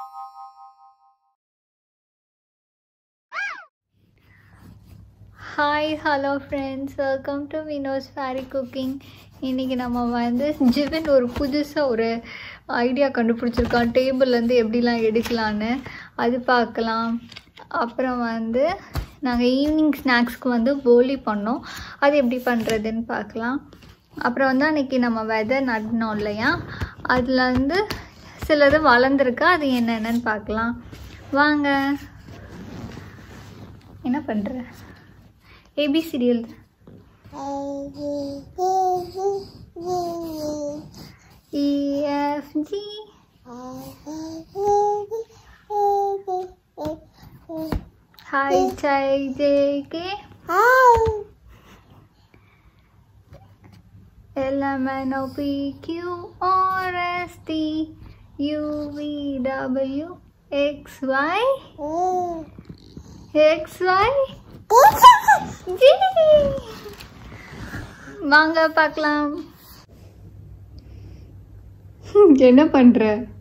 hi hello friends welcome to Vino's fairy cooking இன்றைக்கி நம்ம வந்து ஜிவன் ஒரு புதுசாக ஒரு ஐடியா கண்டுபிடிச்சிருக்கான் டேபிள்லேருந்து எப்படிலாம் எடுக்கலான்னு அது பார்க்கலாம் அப்புறம் வந்து நாங்கள் ஈவினிங் ஸ்நாக்ஸ்க்கு வந்து போலி பண்ணோம் அது எப்படி பண்ணுறதுன்னு பார்க்கலாம் அப்புறம் வந்து அன்றைக்கி நம்ம விதை நடனோம் இல்லையா அதில் வந்து சிலது வளர்ந்துருக்கு அது என்னென்னு பார்க்கலாம் வாங்க என்ன பண்ணுற ஏபிசிடி எழுது E F G H I J K L M N O P Q R S T U V W X Y X Y Z வாங்க பார்க்கலாம் என்ன பண்ற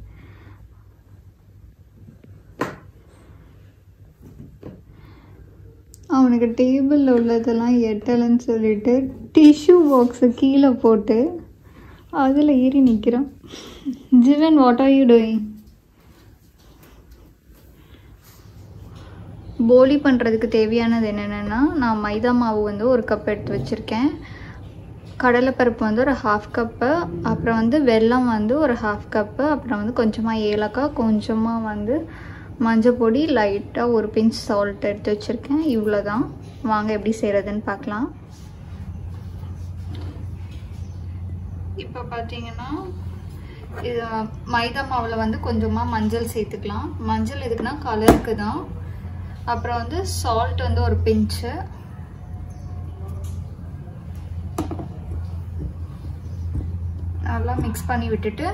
அவனுக்கு டேபிளில் உள்ளதெல்லாம் எட்டலைன்னு சொல்லிட்டு டிஷ்யூ பாக்ஸை கீழே போட்டு அதில் ஏறி நிற்கிறான் Jeevan what are you doing போலி பண்ணுறதுக்கு தேவையானது என்னென்னா நான் மைதா மாவு வந்து ஒரு கப் எடுத்து வச்சுருக்கேன் கடலைப்பருப்பு வந்து ஒரு ஹாஃப் கப்பு அப்புறம் வந்து வெல்லம் வந்து ஒரு ஹாஃப் கப்பு அப்புறம் வந்து கொஞ்சமாக ஏலக்காய் கொஞ்சமாக வந்து மஞ்சள் பொடி லைட்டாக ஒரு பிஞ்ச் சால்ட் எடுத்து வச்சுருக்கேன் இவ்வளோ தான் வாங்க எப்படி செய்கிறதுன்னு பார்க்கலாம் இப்போ பார்த்தீங்கன்னா இது மைதா மாவில் வந்து கொஞ்சமாக மஞ்சள் சேர்த்துக்கலாம் மஞ்சள் எதுக்குன்னா கலருக்கு தான் அப்புறம் வந்து சால்ட் வந்து ஒரு பிஞ்சு நல்லா மிக்ஸ் பண்ணி விட்டுட்டு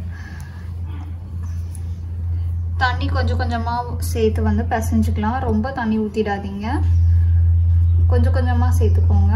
தண்ணி கொஞ்சம் கொஞ்சமாக சேர்த்து வந்து பிசைஞ்சுக்கலாம் ரொம்ப தண்ணி ஊற்றிடாதீங்க கொஞ்சம் கொஞ்சமாக சேர்த்துக்கோங்க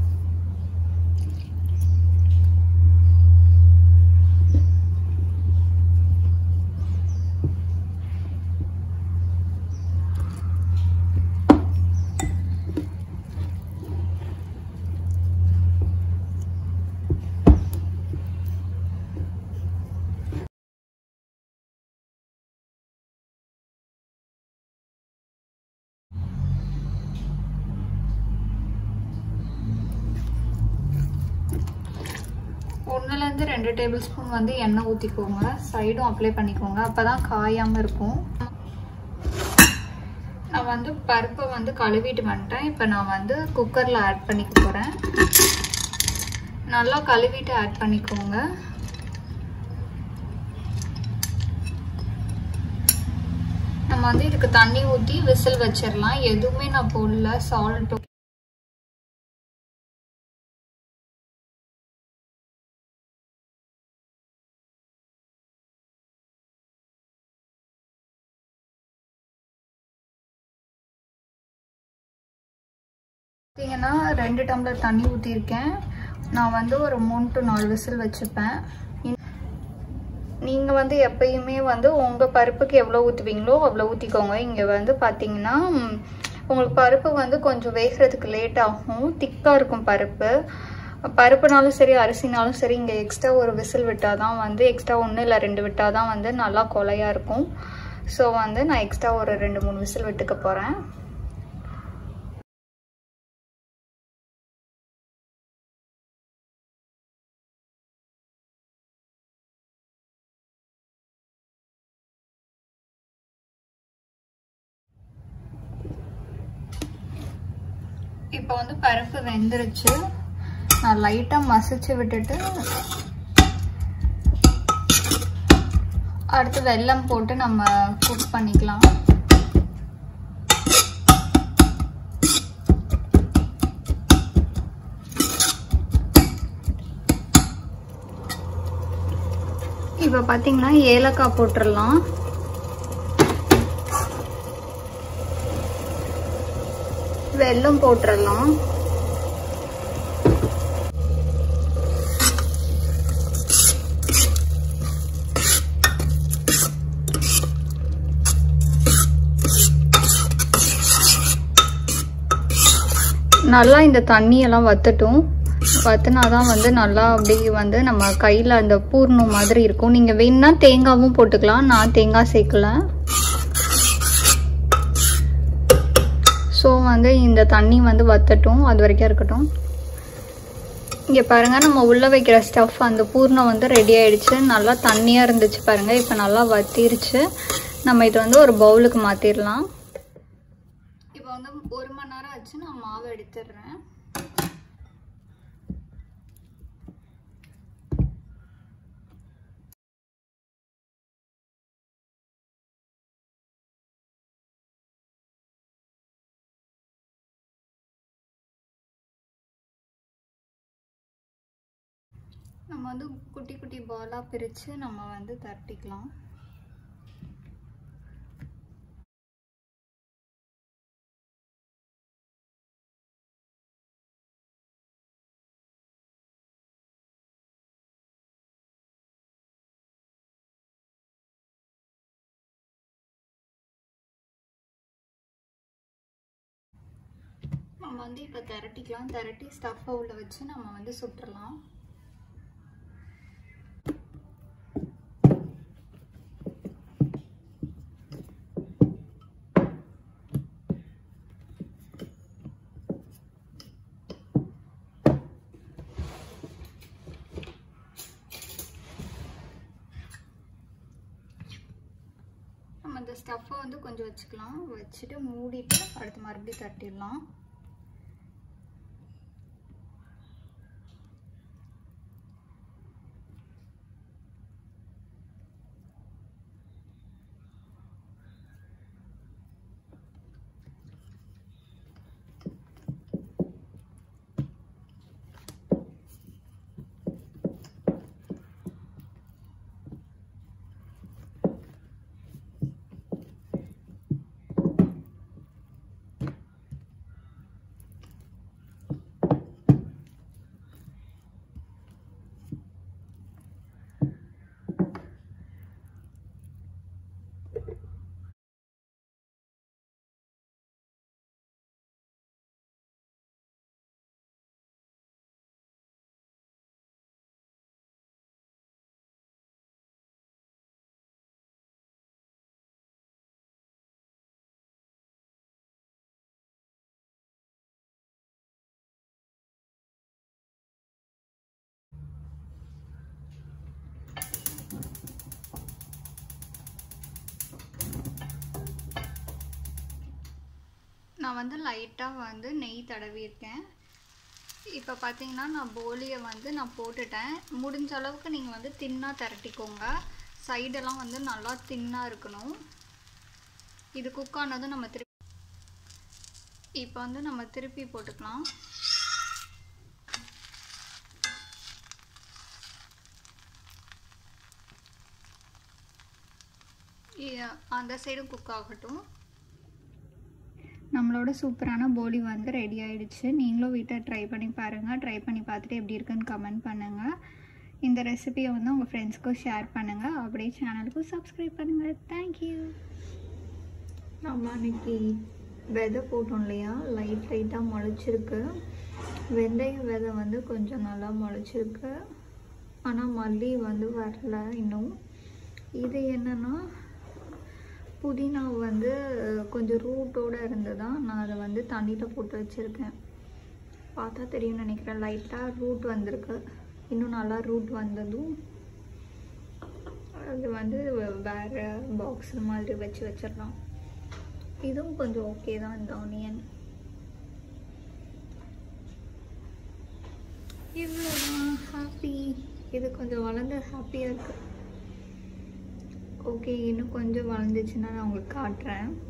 ஒன்றுலேருந்து ரெண்டு டேபிள் ஸ்பூன் வந்து எண்ணெய் ஊற்றிக்கோங்க சைடும் அப்ளை பண்ணிக்கோங்க அப்போ தான் காயாமல் இருக்கும் நான் வந்து பருப்பை வந்து கழுவிட்டு வந்துட்டேன் இப்போ நான் வந்து குக்கரில் ஆட் பண்ணிக்க போகிறேன் நல்லா கழுவிட்டு ஆட் பண்ணிக்கோங்க நம்ம வந்து இதுக்கு தண்ணி ஊற்றி விசில் வச்சிடலாம் எதுவுமே நான் போடல சால்ட்டும் பார்த்தீங்கன்னா ரெண்டு டம்ளர் தண்ணி ஊற்றிருக்கேன் நான் வந்து ஒரு மூணு டு நாலு விசில் வச்சுப்பேன் நீங்கள் வந்து எப்பயுமே வந்து உங்கள் பருப்புக்கு எவ்வளோ ஊற்றுவீங்களோ அவ்வளோ ஊற்றிக்கோங்க இங்கே வந்து பார்த்தீங்கன்னா உங்களுக்கு பருப்பு வந்து கொஞ்சம் வேகிறதுக்கு லேட் ஆகும் திக்காக இருக்கும் பருப்பு பருப்புனாலும் சரி அரிசினாலும் சரி இங்கே எக்ஸ்ட்ரா ஒரு விசில் விட்டால் தான் வந்து எக்ஸ்ட்ரா ஒன்று இல்லை ரெண்டு விட்டால் தான் வந்து நல்லா கொலையாக இருக்கும் ஸோ வந்து நான் எக்ஸ்ட்ரா ஒரு ரெண்டு மூணு விசில் விட்டுக்க போகிறேன் இப்போ வந்து பருப்பு வெந்துருச்சு நான் லைட்டாக மசிச்சு விட்டுட்டு அடுத்து வெல்லம் போட்டு நம்ம குக் பண்ணிக்கலாம் இப்போ பார்த்தீங்கன்னா ஏலக்காய் போட்டுடலாம் வெல்லம் போட்டுடலாம் நல்லா இந்த தண்ணியெல்லாம் வத்தட்டும் வத்தினா தான் வந்து நல்லா அப்படியே வந்து நம்ம கையில் அந்த பூர்ணம் மாதிரி இருக்கும் நீங்கள் வேணும்னா தேங்காவும் போட்டுக்கலாம் நான் தேங்காய் சேர்க்கல ஸோ வந்து இந்த தண்ணி வந்து வத்தட்டும் அது வரைக்கும் இருக்கட்டும் இங்கே பாருங்கள் நம்ம உள்ளே வைக்கிற ஸ்டஃப் அந்த பூர்ணம் வந்து ரெடி ஆயிடுச்சு நல்லா தண்ணியாக இருந்துச்சு பாருங்கள் இப்போ நல்லா வத்திருச்சு நம்ம இதை வந்து ஒரு பவுலுக்கு மாற்றிடலாம் இப்போ வந்து ஒரு மணி நேரம் ஆச்சு நான் மாவு எடுத்துடுறேன் நம்ம வந்து குட்டி குட்டி பாலாக பிரித்து நம்ம வந்து தட்டிக்கலாம் நம்ம வந்து இப்போ திரட்டிக்கலாம் திரட்டி ஸ்டஃப்பை உள்ள வச்சு நம்ம வந்து சுட்டுறலாம் நம்ம இந்த ஸ்டஃப்பை வந்து கொஞ்சம் வச்சுக்கலாம் வச்சுட்டு மூடிட்டு அடுத்து மறுபடியும் தட்டிடலாம் நான் வந்து லைட்டாக வந்து நெய் தடவியிருக்கேன் இப்போ பார்த்தீங்கன்னா நான் போலியை வந்து நான் போட்டுட்டேன் முடிஞ்ச அளவுக்கு நீங்கள் வந்து தின்னாக திரட்டிக்கோங்க சைடெல்லாம் வந்து நல்லா தின்னாக இருக்கணும் இது குக் ஆனதும் நம்ம திருப்பி இப்போ வந்து நம்ம திருப்பி போட்டுக்கலாம் இ- அந்த சைடும் குக் ஆகட்டும் நம்மளோட சூப்பரான போலி வந்து ரெடி ஆயிடுச்சு நீங்களும் வீட்டில் ட்ரை பண்ணி பாருங்கள் ட்ரை பண்ணி பார்த்துட்டு எப்படி இருக்குன்னு கமெண்ட் பண்ணுங்கள் இந்த ரெசிபியை வந்து உங்கள் ஃப்ரெண்ட்ஸ்க்கும் ஷேர் பண்ணுங்கள் அப்படியே சேனலுக்கும் சப்ஸ்கிரைப் பண்ணுங்கள் தேங்க்யூ நம்ம அன்னைக்கு விதை போட்டோம் இல்லையா லைட் லைட்டாக முளைச்சிருக்கு வெந்தய விதை வந்து கொஞ்சம் நல்லா முளைச்சிருக்கு ஆனால் மல்லி வந்து வரல இன்னும் இது என்னன்னா புதினா வந்து கொஞ்சம் ரூட்டோடு இருந்ததா நான் அதை வந்து தண்ணியில் போட்டு வச்சுருக்கேன் பார்த்தா தெரியும்னு நினைக்கிறேன் லைட்டாக ரூட் வந்திருக்கு இன்னும் நல்லா ரூட் வந்ததும் அது வந்து வேறு பாக்ஸ் மாதிரி வச்சு வச்சிடலாம் இதுவும் கொஞ்சம் ஓகே தான் இந்த ஆனியன் இவ்வளோதான் ஹாப்பி இது கொஞ்சம் வளர்ந்து ஹாப்பியாக இருக்குது ஓகே இன்னும் கொஞ்சம் வளர்ந்துச்சுன்னா நான் உங்களுக்கு காட்டுறேன்